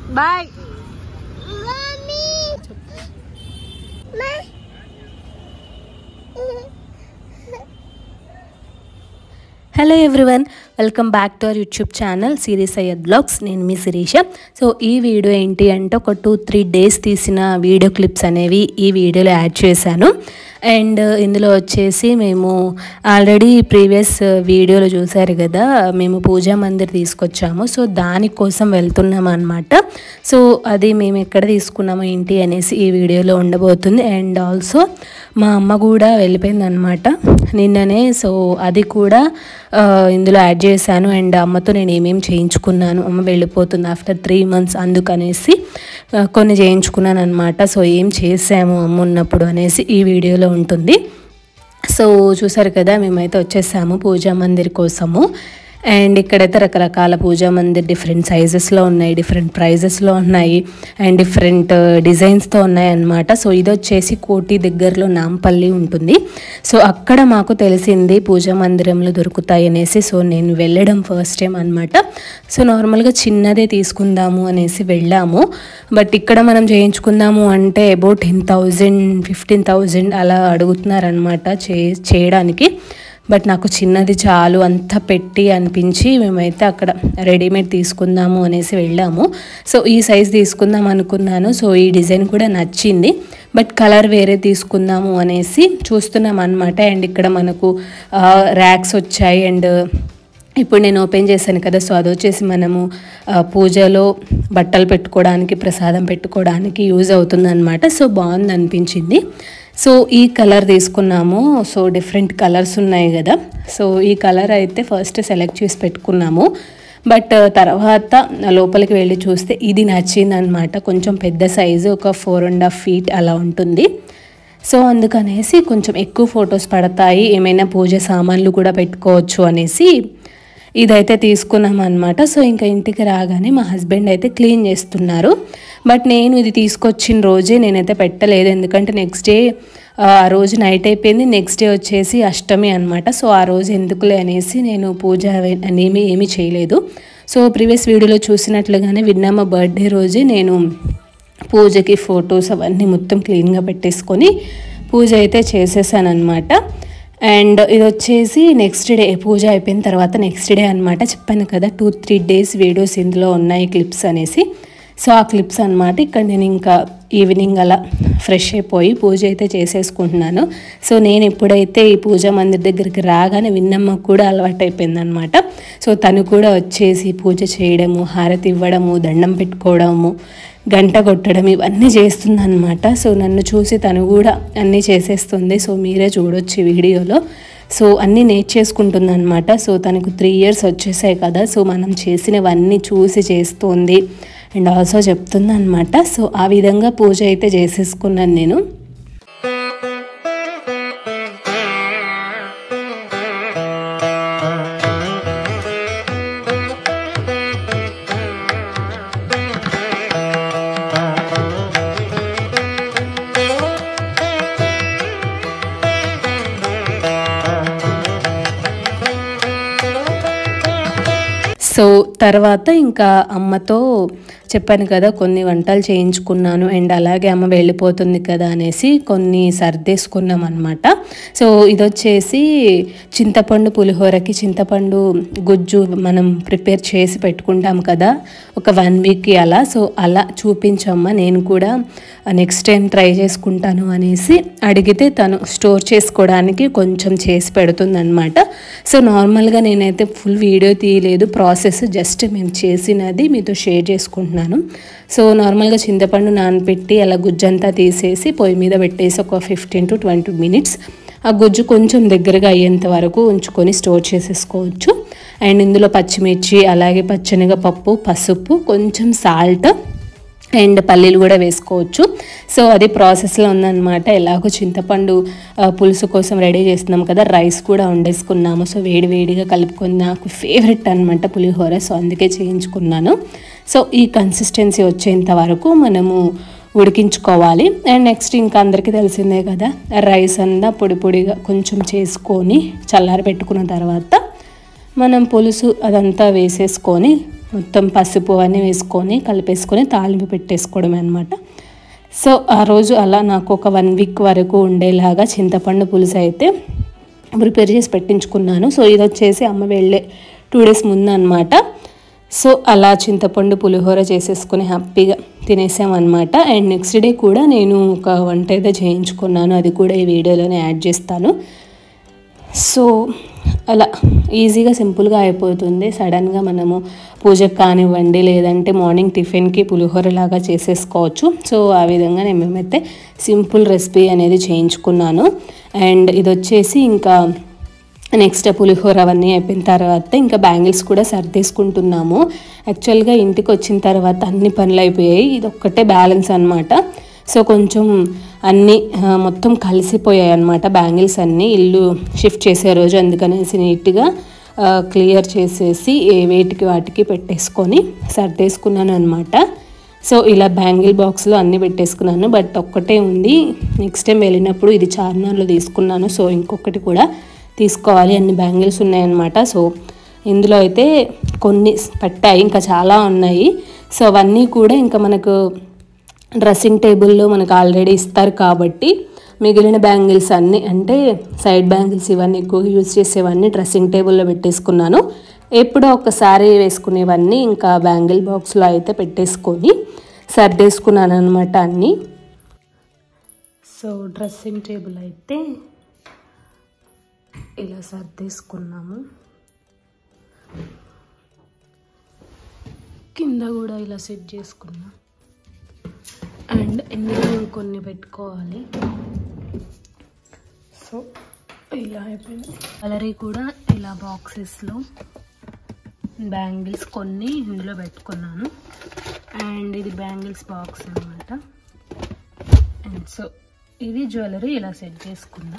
Bye hello everyone welcome back to our YouTube channel series Iyer vlogs నేను మీ Sirisha so ఈ video ఏంటి అంటే ఒక టూ త్రీ డేస్ తీసిన వీడియో క్లిప్స్ అనేవి ఈ వీడియోలో యాడ్ చేశాను అండ్ ఇందులో వచ్చేసి మేము ఆల్రెడీ ప్రీవియస్ వీడియోలో చూసారు కదా మేము పూజా మందిర్ తీసుకొచ్చాము సో దానికోసం వెళ్తున్నాం అనమాట సో అది మేము ఎక్కడ తీసుకున్నాము ఏంటి అనేసి ఈ వీడియోలో ఉండబోతుంది అండ్ ఆల్సో మా అమ్మ కూడా వెళ్ళిపోయింది అనమాట నిన్ననే సో అది కూడా ఆ, ఇందులో యాడ్ చేశాను అండ్ అమ్మతో నేను ఏమేమి చేయించుకున్నాను అమ్మ వెళ్ళిపోతుంది ఆఫ్టర్ త్రీ మంత్స్ అందుకనేసి ఆ, కొన్ని చేయించుకున్నాను అనమాట సో ఏం చేసాము అమ్మ ఉన్నప్పుడు అనేసి ఈ వీడియోలో ఉంటుంది సో చూసారు కదా మేమైతే వచ్చేసాము పూజా మందిర్ కోసము అండ్ ఇక్కడైతే రకరకాల పూజా మందిర్ డిఫరెంట్ సైజెస్లో ఉన్నాయి డిఫరెంట్ ప్రైజెస్లో ఉన్నాయి అండ్ డిఫరెంట్ డిజైన్స్తో ఉన్నాయి అన్నమాట సో ఇది వచ్చేసి కోటి దగ్గరలో నాంపల్లి ఉంటుంది సో అక్కడ మాకు తెలిసింది పూజా మందిరంలో దొరుకుతాయి అనేసి సో నేను వెళ్ళడం ఫస్ట్ టైం అనమాట సో నార్మల్గా చిన్నదే తీసుకుందాము అనేసి వెళ్ళాము బట్ ఇక్కడ మనం చేయించుకుందాము అంటే about ten thousand fifteen thousand అలా అడుగుతున్నారనమాట చే చేయడానికి బట్ నాకు చిన్నది చాలు అంత పెట్టి అనిపించి మేమైతే అక్కడ రెడీమేడ్ తీసుకుందాము అనేసి వెళ్ళాము సో ఈ సైజ్ తీసుకుందాం అనుకున్నాను సో ఈ డిజైన్ కూడా నచ్చింది బట్ కలర్ వేరే తీసుకుందాము అనేసి చూస్తున్నాం అనమాట అండ్ ఇక్కడ మనకు ర్యాక్స్ వచ్చాయి అండ్ ఇప్పుడు నేను ఓపెన్ చేశాను కదా సో అది వచ్చేసి మనము ఆ, పూజలో బట్టలు పెట్టుకోవడానికి ప్రసాదం పెట్టుకోవడానికి యూజ్ అవుతుంది అనమాట సో బాగుంది అనిపించింది సో ఈ కలర్ తీసుకున్నాము సో డిఫరెంట్ కలర్స్ ఉన్నాయి కదా సో ఈ కలర్ అయితే ఫస్ట్ సెలెక్ట్ చేసి పెట్టుకున్నాము బట్ తర్వాత లోపలికి వెళ్ళి చూస్తే ఇది నచ్చింది అనమాట కొంచెం పెద్ద సైజు ఒక ఫోర్ అండ్ హాఫ్ ఫీట్ అలా ఉంటుంది సో అందుకనేసి కొంచెం ఎక్కువ ఫొటోస్ పడతాయి ఏమైనా పూజ సామాన్లు కూడా పెట్టుకోవచ్చు అనేసి ఇదైతే తీసుకున్నాం అనమాట సో ఇంకా ఇంటికి రాగానే మా హస్బెండ్ అయితే క్లీన్ చేస్తున్నారు బట్ నేను ఇది తీసుకొచ్చిన రోజే నేనైతే పెట్టలేదు ఎందుకంటే నెక్స్ట్ డే ఆ రోజు నైట్ అయిపోయింది నెక్స్ట్ డే వచ్చేసి అష్టమి అనమాట సో ఆ రోజు ఎందుకులే అనేసి నేను పూజ అవి- అనేమి ఏమీ చేయలేదు సో ప్రీవియస్ వీడియోలో చూసినట్లుగానే విన్నమ్మ బర్త్డే రోజే నేను పూజకి ఫొటోస్ అవన్నీ మొత్తం క్లీన్గా పెట్టేసుకొని పూజ అయితే చేసేసాను అనమాట అండ్ ఇది వచ్చేసి నెక్స్ట్ డే పూజ అయిపోయిన తర్వాత నెక్స్ట్ డే అనమాట చెప్పాను కదా టూ త్రీ డేస్ వీడియోస్ ఇందులో ఉన్నాయి క్లిప్స్ అనేసి సో ఆ క్లిప్స్ అనమాట ఇక్కడ నేను ఇంకా ఈవినింగ్ అలా ఫ్రెష్ అయిపోయి పూజ అయితే చేసేసుకుంటున్నాను సో నేను ఎప్పుడైతే ఈ పూజా మందిర్ దగ్గరికి రాగానే విన్నమ్మకు కూడా అలవాటు అయిపోయింది అనమాట సో తను కూడా వచ్చేసి పూజ చేయడము హారతి ఇవ్వడము దండం పెట్టుకోవడము గంట కొట్టడం ఇవన్నీ చేస్తుంది అనమాట సో నన్ను చూసి తను కూడా అన్నీ చేసేస్తుంది సో మీరే చూడొచ్చు ఈ వీడియోలో సో అన్నీ నేర్చేసుకుంటుంది అనమాట సో తనకు త్రీ ఇయర్స్ వచ్చేసాయి కదా సో మనం చేసినవన్నీ చూసి చేస్తుంది అండ్ ఆల్సో చెప్తుంది అనమాట సో ఆ విధంగా పూజ అయితే చేసేసుకున్నాను నేను సో తర్వాత ఇంకా అమ్మతో చెప్పాను కదా కొన్ని వంటలు చేయించుకున్నాను అండ్ అలాగే అమ్మ వెళ్ళిపోతుంది కదా అనేసి కొన్ని సర్దేసుకున్నాం అనమాట సో ఇది వచ్చేసి చింతపండు పులిహోరకి చింతపండు గుజ్జు మనం ప్రిపేర్ చేసి పెట్టుకుంటాం కదా ఒక వన్ వీక్కి అలా సో అలా చూపించమ్మా నేను కూడా నెక్స్ట్ టైం ట్రై చేసుకుంటాను అనేసి అడిగితే తను స్టోర్ చేసుకోవడానికి కొంచెం చేసి పెడుతుంది అనమాట సో నార్మల్గా నేనైతే ఫుల్ వీడియో తీయలేదు ప్రాసెస్ జస్ట్ మేము చేసినది మీతో షేర్ చేసుకుంటున్నాను సో నార్మల్గా చింతపండు నానబెట్టి అలా గుజ్జంతా తీసేసి పొయ్యి మీద పెట్టేసి ఒక ఫిఫ్టీన్ టు ట్వంటీ మినిట్స్ ఆ గుజ్జు కొంచెం దగ్గరగా అయ్యేంత వరకు ఉంచుకొని స్టోర్ చేసేసుకోవచ్చు అండ్ ఇందులో పచ్చిమిర్చి అలాగే పచ్చనగపప్పు పసుపు కొంచెం సాల్ట్ అండ్ పల్లీలు కూడా వేసుకోవచ్చు సో అది ప్రాసెస్లో ఉందన్నమాట ఎలాగో చింతపండు ఆ, పులుసు కోసం రెడీ చేస్తున్నాం కదా రైస్ కూడా వండేసుకున్నాము సో వేడి వేడిగా కలుపుకొని నాకు ఫేవరెట్ అనమాట పులిహోర సో అందుకే చేయించుకున్నాను సో ఈ కన్సిస్టెన్సీ వచ్చేంత వరకు మనము ఉడికించుకోవాలి అండ్ నెక్స్ట్ ఇంకా అందరికీ తెలిసిందే కదా రైస్ అంతా పొడి పొడిగా కొంచెం చేసుకొని చల్లారి పెట్టుకున్న తర్వాత మనం పులుసు అదంతా వేసేసుకొని మొత్తం పసుపు అవన్నీ వేసుకొని కలిపేసుకొని తాలింపు పెట్టేసుకోవడమే అనమాట సో ఆ రోజు అలా నాకు ఒక వన్ వీక్ వరకు ఉండేలాగా చింతపండు పులుసు అయితే ప్రిపేర్ చేసి పెట్టించుకున్నాను సో ఇది వచ్చేసి అమ్మ వెళ్ళే టూ డేస్ ముందు అనమాట సో అలా చింతపండు పులిహోర చేసేసుకుని హ్యాపీగా తినేసామన్నమాట అండ్ నెక్స్ట్ డే కూడా నేను ఒక వంట అయితే చేయించుకున్నాను అది కూడా ఈ వీడియోలోనే యాడ్ చేస్తాను సో అలా ఈజీగా సింపుల్గా అయిపోతుంది సడన్గా మనము పూజకు కానివ్వండి లేదంటే మార్నింగ్ టిఫిన్కి పులిహోర లాగా చేసేసుకోవచ్చు సో ఆ విధంగా నేను మేమైతే సింపుల్ రెసిపీ అనేది చేయించుకున్నాను అండ్ ఇది వచ్చేసి ఇంకా నెక్స్ట్ పులిహోర అవన్నీ అయిపోయిన తర్వాత ఇంకా బ్యాంగిల్స్ కూడా సర్దేసుకుంటున్నాము యాక్చువల్గా ఇంటికి వచ్చిన తర్వాత అన్ని పనులు అయిపోయాయి ఇది ఒక్కటే బ్యాలెన్స్ అనమాట సో కొంచెం అన్నీ ఆ, మొత్తం కలిసిపోయాయి అనమాట బ్యాంగిల్స్ అన్నీ ఇల్లు షిఫ్ట్ చేసే రోజు అందుకనేసి నీట్గా క్లియర్ చేసేసి ఏ వేటికి వాటికి పెట్టేసుకొని సర్దేసుకున్నాను అనమాట సో ఇలా బ్యాంగిల్ బాక్స్లో అన్నీ పెట్టేసుకున్నాను బట్ ఒక్కటే ఉంది నెక్స్ట్ టైం వెళ్ళినప్పుడు ఇది చార్మినార్లో తీసుకున్నాను సో ఇంకొకటి కూడా తీసుకోవాలి అన్ని బ్యాంగిల్స్ ఉన్నాయన్నమాట సో ఇందులో అయితే కొన్ని పట్టాయి ఇంకా చాలా ఉన్నాయి సో అవన్నీ కూడా ఇంకా మనకు డ్రెస్సింగ్ టేబుల్లో మనకు ఆల్రెడీ ఇస్తారు కాబట్టి మిగిలిన బ్యాంగిల్స్ అన్నీ అంటే సైడ్ బ్యాంగిల్స్ ఇవన్నీ ఎక్కువ యూజ్ చేసేవన్నీ డ్రెస్సింగ్ టేబుల్లో పెట్టేసుకున్నాను ఎప్పుడో ఒకసారి వేసుకునేవన్నీ ఇంకా బ్యాంగిల్ బాక్స్లో అయితే పెట్టేసుకొని సర్దేసుకున్నాను అనమాట అన్నీ సో డ్రెస్సింగ్ టేబుల్ అయితే ఇలా సర్దేసుకున్నాము కింద కూడా ఇలా సెట్ చేసుకున్నా అండ్ ఇందులో కొన్ని పెట్టుకోవాలి సో ఇలా అయిపోయింది కలరీ కూడా ఇలా బాక్సెస్లో బ్యాంగిల్స్ కొన్ని ఇందులో పెట్టుకున్నాను అండ్ ఇది బ్యాంగిల్స్ బాక్స్ అనమాట అండ్ సో ఇది జ్యువెలరీ ఇలా సెట్ చేసుకున్నా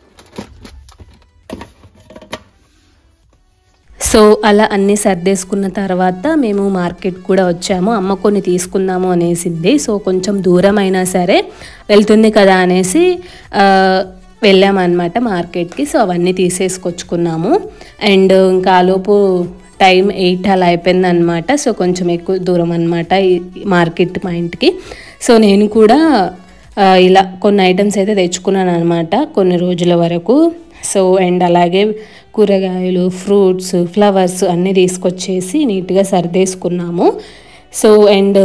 సో అలా అన్నీ సర్దేసుకున్న తర్వాత మేము మార్కెట్ కూడా వచ్చాము అమ్మ కొన్ని తీసుకుందాము అనేసింది సో కొంచెం దూరం అయినా సరే వెళ్తుంది కదా అనేసి ఆ, వెళ్ళామన్నమాట మార్కెట్కి సో అవన్నీ తీసేసుకొచ్చుకున్నాము అండ్ ఇంకా ఆలోపు టైం ఎయిట్ అలా అయిపోయింది అనమాట సో కొంచెం ఎక్కువ దూరం అనమాట ఈ మార్కెట్ మా ఇంటికి సో నేను కూడా ఆ, ఇలా కొన్ని ఐటమ్స్ అయితే తెచ్చుకున్నాను అనమాట కొన్ని రోజుల వరకు సో అండ్ అలాగే కూరగాయలు ఫ్రూట్స్ ఫ్లవర్స్ అన్నీ తీసుకొచ్చేసి నీట్గా సర్దేసుకున్నాము సో అండ్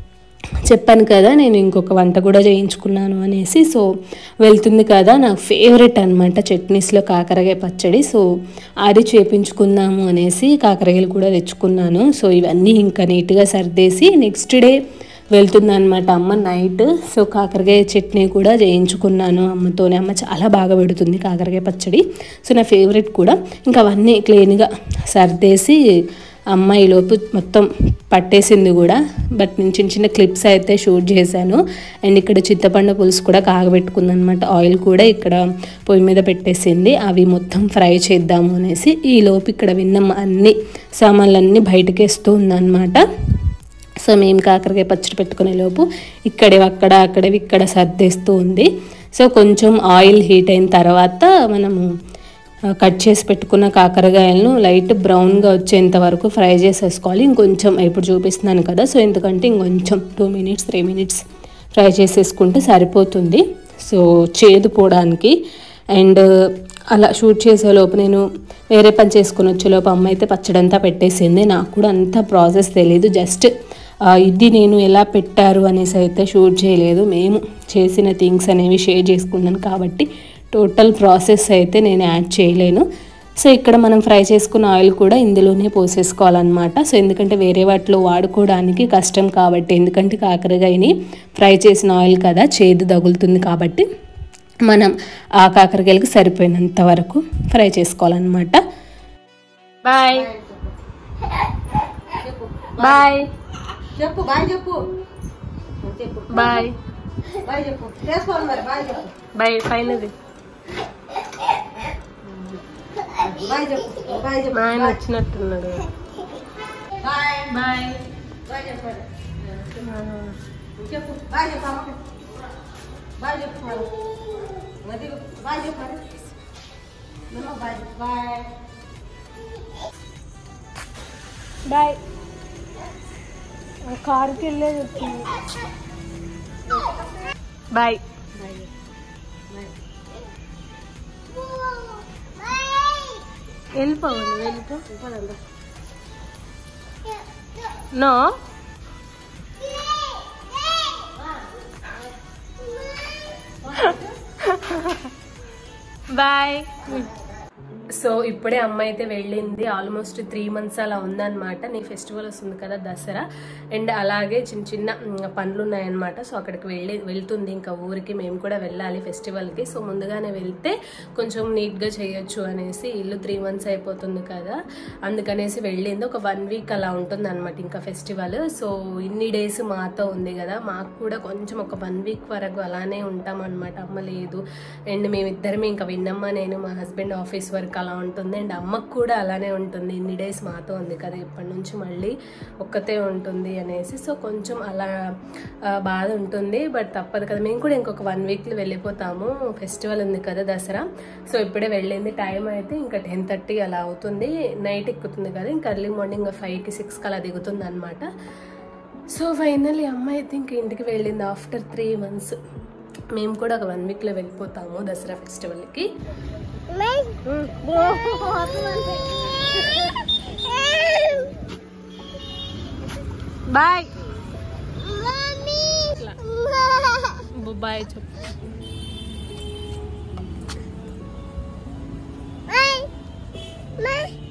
చెప్పాను కదా నేను ఇంకొక వంట కూడా చేయించుకున్నాను అనేసి సో వెళ్తుంది కదా నాకు ఫేవరెట్ అనమాట చట్నీస్లో కాకరకాయ పచ్చడి సో అది చేపించుకుందాము అనేసి కాకరకాయలు కూడా తెచ్చుకున్నాను సో ఇవన్నీ ఇంకా నీట్గా సర్దేసి నెక్స్ట్ డే వెళ్తుందన్నమాట అమ్మ నైట్ సో కాకరకాయ చట్నీ కూడా చేయించుకున్నాను అమ్మతోనే అమ్మ చాలా బాగా పెడుతుంది కాకరకాయ పచ్చడి సో నా ఫేవరెట్ కూడా ఇంకా అవన్నీ క్లీన్గా సర్దేసి అమ్మ ఈలోపు మొత్తం పట్టేసింది కూడా బట్ నేను చిన్న చిన్న క్లిప్స్ అయితే షూట్ చేశాను అండ్ ఇక్కడ చింతపండు పులుసు కూడా కాగబెట్టుకుందనమాట ఆయిల్ కూడా ఇక్కడ పొయ్యి మీద పెట్టేసింది అవి మొత్తం ఫ్రై చేద్దాము అనేసి ఈ లోపు ఇక్కడ విన్నమ్మ అన్ని సామాన్లన్నీ బయటకేస్తూ ఉందన్నమాట సో మేము కాకరకాయ పచ్చడి పెట్టుకునే లోపు ఇక్కడే అక్కడ అక్కడవి ఇక్కడ సర్దేస్తూ ఉంది సో కొంచెం ఆయిల్ హీట్ అయిన తర్వాత మనము ఆ, కట్ చేసి పెట్టుకున్న కాకరకాయలను లైట్ బ్రౌన్గా వచ్చేంత వరకు ఫ్రై చేసేసుకోవాలి ఇంకొంచెం ఇప్పుడు చూపిస్తున్నాను కదా సో ఎందుకంటే ఇంకొంచెం two minutes three minutes fry చేసేసుకుంటే సరిపోతుంది సో చేదు పోవడానికి అండ్ అలా షూట్ చేసే లోపు నేను వేరే పని చేసుకుని వచ్చే లోపు అమ్మ అయితే పచ్చడంతా పెట్టేసింది నాకు కూడా అంత ప్రాసెస్ తెలియదు జస్ట్ ఇది నేను ఎలా పెట్టారు అనేసి అయితే షూట్ చేయలేదు మేము చేసిన థింగ్స్ అనేవి షేర్ చేసుకున్నాను కాబట్టి టోటల్ ప్రాసెస్ అయితే నేను యాడ్ చేయలేను సో ఇక్కడ మనం ఫ్రై చేసుకున్న ఆయిల్ కూడా ఇందులోనే పోసేసుకోవాలన్నమాట సో ఎందుకంటే వేరే వాటిలో వాడుకోవడానికి కష్టం కాబట్టి ఎందుకంటే కాకరకాయని ఫ్రై చేసిన ఆయిల్ కదా చేదు తగులుతుంది కాబట్టి మనం ఆ కాకరకాయలకి సరిపోయినంత వరకు ఫ్రై చేసుకోవాలన్నమాట బాయ్ బాయ్ చెప్పు బాయ్ చెప్పు చెప్పు బాయ్ బాయ్ చెప్పు చేసుకోవాలి మరి బాయ్ చెప్పు బాయ్ ఫైనల్ బాయ్ చెప్పు బాయ్ చెప్పు మా ఆయన వచ్చినట్టున్నాడు బాయ్ బాయ్ బాయ్ చెప్పు చెప్పు బాయ్ చెప్పు అమ్మకి బాయ్ చెప్పు మరి నది బాయ్ చెప్పు మరి నమ్మ బాయ్ చెప్పు బాయ్ బాయ్ కారుకి వెళ్ళేది వచ్చింది బాయ్ వెళ్ళిపోవాలి వెళ్ళిపో నో బాయ్ సో ఇప్పుడే అమ్మ అయితే వెళ్ళింది ఆల్మోస్ట్ త్రీ మంత్స్ అలా ఉందన్నమాట నీ ఫెస్టివల్ వస్తుంది కదా దసరా అండ్ అలాగే చిన్న చిన్న మ్, పనులు ఉన్నాయన్నమాట సో అక్కడికి వెళ్ళి వెళ్తుంది ఇంకా ఊరికి మేము కూడా వెళ్ళాలి ఫెస్టివల్కి సో ముందుగానే వెళ్తే కొంచెం నీట్గా చేయొచ్చు అనేసి ఇల్లు త్రీ మంత్స్ అయిపోతుంది కదా అందుకనేసి వెళ్ళింది ఒక వన్ వీక్ అలా ఉంటుంది అనమాట ఇంకా ఫెస్టివల్ సో ఇన్ని డేస్ మాతో ఉంది కదా మాకు కూడా కొంచెం ఒక వన్ వీక్ వరకు అలానే ఉంటాం అనమాట అమ్మ లేదు అండ్ మేమిద్దరమే ఇంకా విన్నమ్మ నేను మా హస్బెండ్ ఆఫీస్ వర్క్ అలా ఉంటుంది అండ్ అమ్మకు కూడా అలానే ఉంటుంది ఇన్ని డేస్ మాతో ఉంది కదా ఇప్పటి నుంచి మళ్ళీ ఒక్కతే ఉంటుంది అనేసి సో కొంచెం అలా ఆ, బాధ ఉంటుంది బట్ తప్పదు కదా మేము కూడా ఇంకొక వన్ వీక్లో వెళ్ళిపోతాము ఫెస్టివల్ ఉంది కదా దసరా సో ఇప్పుడే వెళ్ళింది టైం అయితే ఇంకా టెన్ థర్టీ అలా అవుతుంది నైట్ ఎక్కుతుంది కదా ఇంకా ఎర్లీ మార్నింగ్ ఫైవ్కి సిక్స్కి అలా దిగుతుంది అనమాట సో ఫైనల్లీ అమ్మ అయితే ఇంక ఇంటికి వెళ్ళింది ఆఫ్టర్ త్రీ మంత్స్ మేము కూడా ఒక వన్ వీక్లో వెళ్ళిపోతాము దసరా ఫెస్టివల్కి బాయ్ బాయ్ చెప్పు Bye.